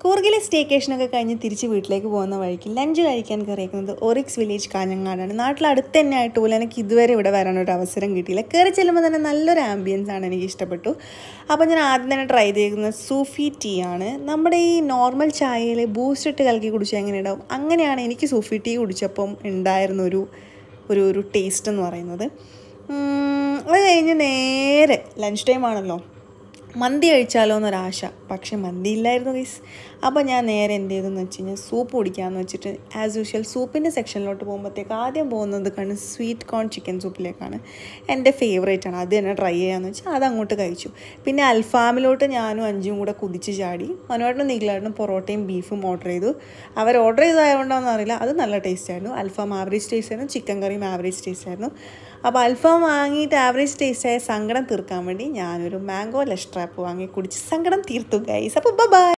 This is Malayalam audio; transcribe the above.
കൂർഗിലെ സ്റ്റേക്കേഷനൊക്കെ കഴിഞ്ഞ് തിരിച്ച് വീട്ടിലേക്ക് പോകുന്ന വഴിക്ക് ലഞ്ച് കഴിക്കാൻ കയറിയിരിക്കുന്നത് ഒറിക്സ് വില്ലേജ് കാഞ്ഞങ്ങാടാണ് നാട്ടിൽ അടുത്ത് തന്നെ ആയിട്ട് പോലും എനിക്ക് ഇതുവരെ ഇവിടെ വരാനൊരു അവസരം കിട്ടിയില്ല കയറി ചെല്ലുമ്പോൾ തന്നെ നല്ലൊരു ആംബിയൻസ് ആണ് എനിക്ക് ഇഷ്ടപ്പെട്ടു അപ്പോൾ ഞാൻ ആദ്യം തന്നെ ട്രൈ ചെയ്തിരിക്കുന്നത് സൂഫി ടീ ആണ് നമ്മുടെ ഈ നോർമൽ ചായയിൽ ബൂസ്റ്റ് ഇട്ട് കലക്കി കുടിച്ചാൽ എങ്ങനെ ഉണ്ടാവും അങ്ങനെയാണ് എനിക്ക് സൂഫി ടീ കുടിച്ചപ്പം ഉണ്ടായിരുന്ന ഒരു ഒരു ഒരു ടേസ്റ്റ് എന്ന് പറയുന്നത് ഉം, അത് കഴിഞ്ഞ് നേരെ ലഞ്ച് ടൈം ആണല്ലോ മന്തി കഴിച്ചാലോ എന്നൊരാശ പക്ഷെ മന്തി ഇല്ലായിരുന്നു ഗൈസ് അപ്പോൾ ഞാൻ നേരെ എന്ത് ചെയ്തെന്ന് വെച്ച് കഴിഞ്ഞാൽ സൂപ്പ് കുടിക്കാമെന്ന് വെച്ചിട്ട് ആസ് യൂഷ്വൽ സൂപ്പിൻ്റെ സെക്ഷനിലോട്ട് പോകുമ്പോഴത്തേക്ക് ആദ്യം പോകുന്നത് കണ്ട് സ്വീറ്റ് കോൺ ചിക്കൻ സൂപ്പിലേക്കാണ് എൻ്റെ ഫേവറേറ്റ് ആണ് അത് തന്നെ ട്രൈ ചെയ്യാമെന്ന് വെച്ചാൽ അത് അങ്ങോട്ട് കഴിച്ചു പിന്നെ അൽഫാമിലോട്ട് ഞാനും അഞ്ചും കൂടെ കുതിച്ച് ചാടി മനുവായിട്ടും നീലായിട്ടും പൊറോട്ടയും ബീഫും ഓർഡർ ചെയ്തു അവർ ഓർഡർ ചെയ്തതായതുകൊണ്ടാണെന്ന് അറിയില്ല അത് നല്ല ടേസ്റ്റ് ആയിരുന്നു അൽഫാം ആവറേജ് ടേസ്റ്റ് ആയിരുന്നു ചിക്കൻ കറിയും ആവറേജ് ടേസ്റ്റ് ആയിരുന്നു അപ്പോൾ അൽഫാം വാങ്ങിയിട്ട് ആവറേജ് ടേസ്റ്റ് ആയ സങ്കടം തീർക്കാൻ വേണ്ടി ഞാനൊരു മാംഗോ ലഷ് ട്രാപ്പ് വാങ്ങി കുടിച്ച് സങ്കടം തീർത്തു ഗൈസ് അപ്പോൾ ബൈ